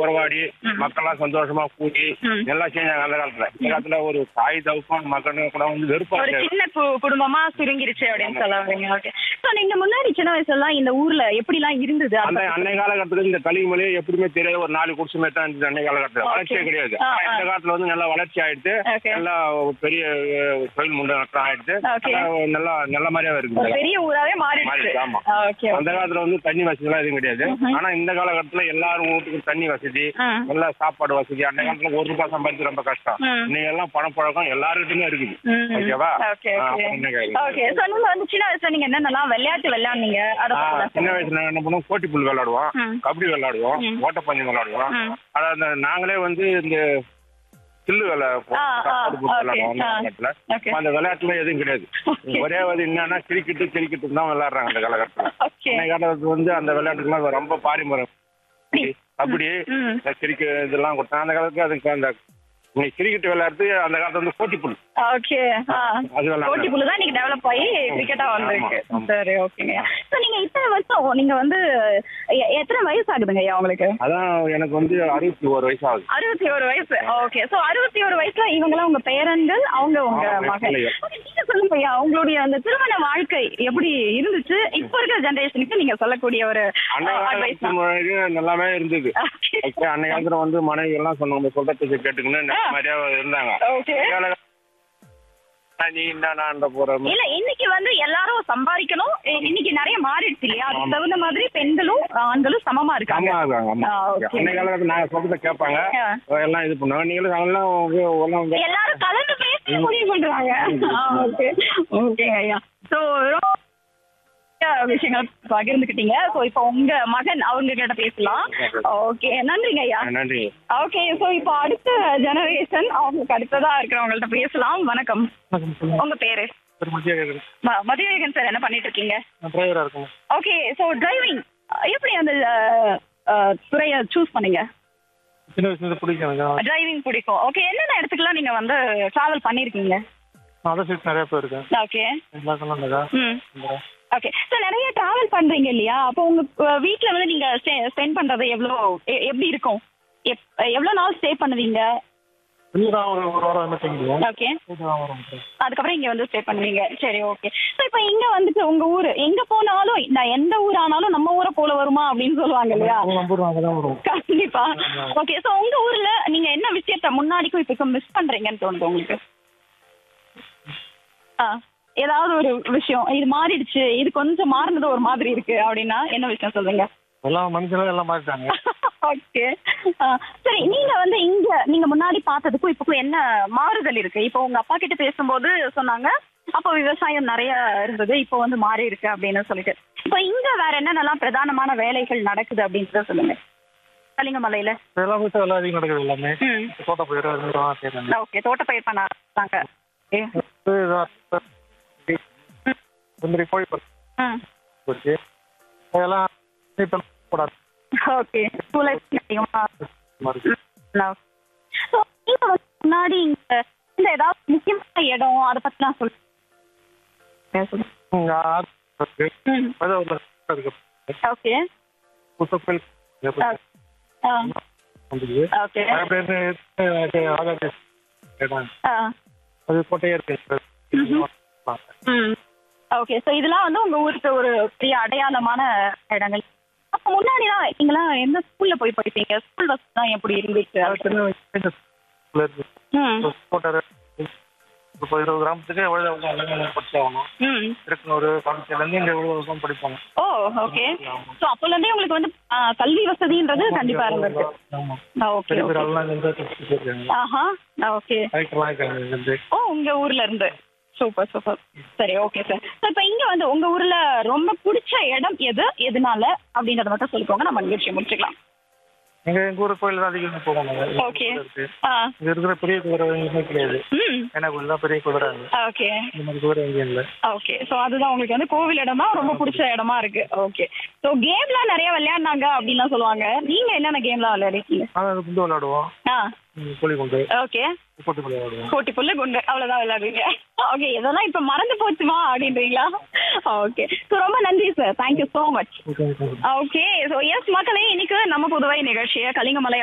உறவாடி மக்கள்லாம் சந்தோஷமா கூடி ம். எல்லாம் செஞ்சாங்க அந்த காலத்துல இந்த காலத்துல ஒரு தாய் தவுக்கும் மக்களும் கூட வந்து வெறுப்பா ஒரு இருக்காது. சின்ன கு- குடும்பமா சுருங்கிருச்சு அப்படின்னு சொல்ல வரீங்க ஓகே சோ நீங்க முன்னாடி சின்ன வயசுலாம் இந்த ஊர்ல எப்படி எல்லாம் இருந்தது அந்த அந்த அன்னை காலகட்டத்துல இந்த கலிமலையே எப்படியுமே தெரியாது ஒரு நாலு குடிசை மாதிரி தான் இருந்துச்சு அன்னை காலகட்டத்துல Okay. வளர்ச்சியே கிடையாது ஆ, ஆனா ஆ. இந்த காலத்துல வந்து நல்லா வளர்ச்சி ஆயிடுச்சு Okay. நல்லா ஒரு பெரிய அஹ், தொழில் முன்னேற்றம் ஆயிடுச்சு Okay. நல்லா- நல்லா நல்ல மாதிரியா இருக்கு ஒரு இந்த பெரிய ஊராவே மாறிடுச்சு மாறிடுச்சு, ஆமா. ஓகே அந்த காலத்துல வந்து தண்ணி வசதி எல்லாம் எதுவும் கிடையாது ம்ஹும். ஆனா இந்த காலகட்டத்துல எல்லாரும் வீட்டுக்கு தண்ணி வசதி ஆ. நல்ல சாப்பாடு வசதி அந்த காலத்துல ஒரு ரூபாய் சம்பாதிச்சு ரொம்ப கஷ்டம் ம். இன்னைக்கு எல்லாம் பணப்பழக்கம் எல்லாருக்கிட்டுமே இருக்குது ஓகேவா ஓகே ஆ, ஓகே அப்புறம் என்ன கேக்குது? ஓகே சோ நீங்க வந்து சின்ன வயசுல நீங்க என்னென்னலாம் விளையாட்டு விளையாடுனீங்க அத ஆ, பத்தி சின்ன வயசுல நாங்க என்ன பண்ணுவோம் கோட்டி புல் விளையாடுவோம் ம். கபடி விளையாடுவோம் ம். ஓட்டப்பந்தயம் விளையாடுவோம் ம். அதாவது அந்த நாங்களே வந்து இந்த சில்லு விளை ஆ, ஆ, சாப்பாடு போட்டு okay, விளையாடுவோம் அந்த ஆ. காலகட்டத்துல Okay. அந்த விளையாட்டுல எதுவும் கிடையாது Okay. ஒரே வந்து என்னன்னா கிரிக்கெட்டு கிரிக்கெட்டு தான் விளையாடுறாங்க அந்த காலகட்டத்துல ஓகே இந்த காலத்துல வந்து அந்த விளையாட்டுக்குலாம் ரொம்ப பாரம்பரியம் கபடி ம். இந்த கிரிக்கெட் இதெல்லாம் கொடுத்தாங்க அந்த காலத்துக்கு அதுக்கு அந்த நீ கிரிக்கெட் விளையாடுறது அந்த காலத்துல வந்து போட்டி புல் ஓகே ஆ அது விளையாடுறோம். போட்டி புல்லு தான் நீங்க டெவலப் ஆகி கிரிக்கெட்டா வந்திருக்கு ஆமா, ஆமா. சரி ஓகேங்க சோ நீங்க இத்தனை வருஷம் நீங்க வந்து எ- எத்தனை வயசு ஆகுதுங்க ஐயா உங்களுக்கு அதான் எனக்கு வந்து அறுபத்தி ஒரு வயசு ஆகுது அறுபத்தி ஒரு வயசு ஓகே சோ அறுபத்தி ஒரு வயசுல இவங்கெல்லாம் உங்க பேரன்கள் அவங்க உங்க ஆமா, மகன் பிள்ளைகள். Okay, நீங்க சொல்லுங்க ஐயா உங்களுடைய அந்த திருமண வாழ்க்கை எப்படி இருந்துச்சு இப்ப இருக்கிற ஜெனரேஷனுக்கு நீங்க சொல்லக்கூடிய ஒரு அன்னை அட்வைஸ் காலத்து நல்லாவே இருந்தது ஓகே அன்னை காலத்துல வந்து மனைவி எல்லாம் சொன்னவங்க சொல்றதுக்கு கேட்டுக்கின்னு நல்ல மாதிரியா இருந்தாங்க ஓகே இந்த காலகட்டத்துல நீ என்ன போற இல்ல இன்னைக்கு வந்து எல்லாரும் சம்பாதிக்கணும் இ- இன்னைக்கு நிறைய மாறிடுச்சு இல்லையா அதுக்கு தகுந்த மாதிரி பெண்களும் ஆண்களும் சமமா இருக்காங்க ஆமா இருக்காங்க ஆமா ஆ, okay. அன்னை காலத்துல நாங்க சொல்றத கேட்பாங்க ஆ. எல்லாம் இது பண்ணுவாங்க நீங்களும் அதெல்லாம் உங்க- எல்லாம் எல்லாரும் கலந்து பேசி முடிவு பண்றாங்க ஓகே ஓகேங்க ஐயா சோ விஷயங்கள் பகிர்ந்துக்கிட்டீங்க சோ இப்போ உங்க மகன் அவங்க கிட்ட பேசலாம் ஓகே நன்றிங்க ஐயா நன்றி ஓகே சோ இப்போ அடுத்த ஜெனரேஷன் அவங்களுக்கு அடுத்ததா இருக்கிறவங்கள்ட்ட பேசலாம் வணக்கம் உங்க பேரு ம- மதிவேகன் சார் என்ன பண்ணிட்டு இருக்கீங்க டிரைவரா இருக்கும் ஓகே சோ டிரைவிங் எப்படி அந்த அஹ், அஹ், துறையை சூஸ் பண்ணீங்க சின்ன வயசுல பிடிக்கும் எனக்கு டிரைவிங் பிடிக்கும் ஓகே என்னென்ன இடத்துக்குலாம் நீங்க வந்து டிராவல் பண்ணிருக்கீங்க அதர் சீட் நிறைய போயிருக்கேன் ஓகே எல்லாம் சொன்னாங்க ம் ஓகே ஸோ நிறைய டிராவல் பண்றீங்க இல்லையா அப்போ உங்க அஹ், வீட்ல வந்து நீங்க ஸ்பெண்ட் பண்றது எவ்வளோ எ- எப்படி இருக்கும் எப்- எவ்வளவு நாள் ஸ்டே பண்ணுவீங்க வெளியதான் ஒரு ஒரு வாரம் வந்து தங்கிடுவோம் ஓகே வீட்டுதான் வரும் அதுக்கப்புறம் இங்க வந்து ஸ்டே பண்ணுவீங்க சரி ஓகே ஸோ இப்போ இங்க வந்துட்டு உங்க ஊரு எங்க போனாலும் நான் எந்த ஊர் ஆனாலும் நம்ம ஊரை போல வருமா அப்படின்னு சொல்லுவாங்க இல்லையா நம்பூர் அங்கதான் வரும் கண்டிப்பா ஓகே சோ உங்க ஊர்ல நீங்க என்ன விஷயத்த முன்னாடிக்கும் இப்ப மிஸ் பண்றீங்கன்னு தோணுது உங்களுக்கு ஆ ஏதாவது ஒரு விஷயம் இது மாறிடுச்சு இது கொஞ்சம் மாறினது ஒரு மாதிரி இருக்கு அப்படின்னா என்ன விஷயம் சொல்றீங்க எல்லாம் மனுஷங்களும் எல்லாம் மாறிட்டாங்க ஓகே சரி நீங்க வந்து இங்க நீங்க முன்னாடி பார்த்ததுக்கும் இப்போக்கும் என்ன மாறுதல் இருக்கு இப்போ உங்க அப்பா கிட்ட பேசும்போது சொன்னாங்க அப்போ விவசாயம் நிறைய இருந்தது இப்போ வந்து மாறி இருக்கு அப்படின்னு சொல்லிட்டு இப்போ இங்க வேற என்னென்னலாம் பிரதானமான வேலைகள் நடக்குது அப்படின்றத சொல்லுங்க கலிங்கமலையில எல்லாம் வீட்டு வேலை அதிகம் நடக்குது எல்லாமே ம் தோட்ட பயிர் அதுதான் செய்யறாங்க ஓகே தோட்டப்பயிர் பண்ண ஆரம்பிச்சாங்க இந்த மாதிரி கோழி பண்ண ம் போச்சு அதெல்லாம் இப்ப கூடாது ஓகே ஸ்கூல் அதிகமா மாதிரி ஸோ நீங்க வந்து முன்னாடி இங்க இந்த ஏதாவது முக்கியமான இடம் அதை பத்திலாம் சொல்லு சொல்லுங்க இங்க ஆறு இருக்கு ம் பதவியில் இருக்கு ஓகே புத்தகங்கள் ஆ வந்தது ஓகே நிறைய பேர் ஆகாது இடம் ஆ அது கோட்டையே இருக்கு ம் ஓகே ஸோ இதெல்லாம் வந்து உங்க ஊருக்கு ஒரு பெரிய அடையாளமான இடங்கள் அப்போ முன்னாடிலாம் நீங்களாம் எந்த ஸ்கூல்ல போய் படிப்பீங்க ஸ்கூல் பஸ் எப்படி இருந்துச்சு சின்ன வயசுல இருக்கு ம் கோட்டை இப்போ இருபது கிராமத்துக்கு எவ்வளோ எல்லாமே படிச்சாகணும் ம் திருக்கனூர் காலேஜ்லேருந்து இங்கே எவ்வளோ வருஷம் படிப்பாங்க ஓ ஓகே ஸோ அப்போல இருந்தே உங்களுக்கு வந்து ஆ, கல்வி வசதின்றது கண்டிப்பா இருந்திருக்கு ஆமாம் ஓகே பெரிய பேர் எல்லாம் இங்கே படிச்சுட்டு இருக்காங்க ஆஹா ஓகே கலெக்டர்லாம் இருக்காங்க இங்கேருந்து ஓ உங்க ஊர்ல இருந்து சூப்பர் சூப்பர் சரி ஓகே சார் ஸோ இப்போ இங்க வந்து உங்க ஊர்ல ரொம்ப பிடிச்ச இடம் எது எதனால அப்படின்றத மட்டும் சொல்லிக்கோங்க நம்ம நிகழ்ச்சியை முடிச்சுக்கலாம் எங்க எங்க ஊர் கோயில் தான் அதிகம் போவோம் நாங்க. எங்க ஓகே ஊர்ல இருக்கு ஆ இங்க இருக்கிற பெரிய குதிரை எங்கேயுமே கிடையாது ம் ஏன்னா கோயில் தான் பெரிய குதிரை அங்க. ஓகே இந்த மாதிரி குதிரை எங்கேயும் இல்லை ஓகே ஸோ அதுதான் உங்களுக்கு வந்து கோவில் இடமா ரொம்ப பிடிச்ச இடமா இருக்கு ஓகே ஸோ கேம்லாம் நிறைய விளையாடினாங்க அப்படின்லாம் சொல்லுவாங்க நீங்க என்னென்ன கேம்லாம் விளையாடிருக்கீங்க நாங்கள் அது குண்டு விளையாடுவோம் ஆ ம், கோழி குண்டு ஓகே போட்டு விளையாடுவோம் போட்டி புல்லு குண்டு அவ்வளவுதான் விளையாடுவீங்க ஓகே இதெல்லாம் இப்ப மறந்து போச்சுமா அப்படின்றீங்களா ஓகே ஸோ ரொம்ப நன்றி sir thank you so much okay okay okay so yes மக்களே இன்னைக்கு நம்ம புதுவை நிகழ்ச்சியை கலிங்கமலை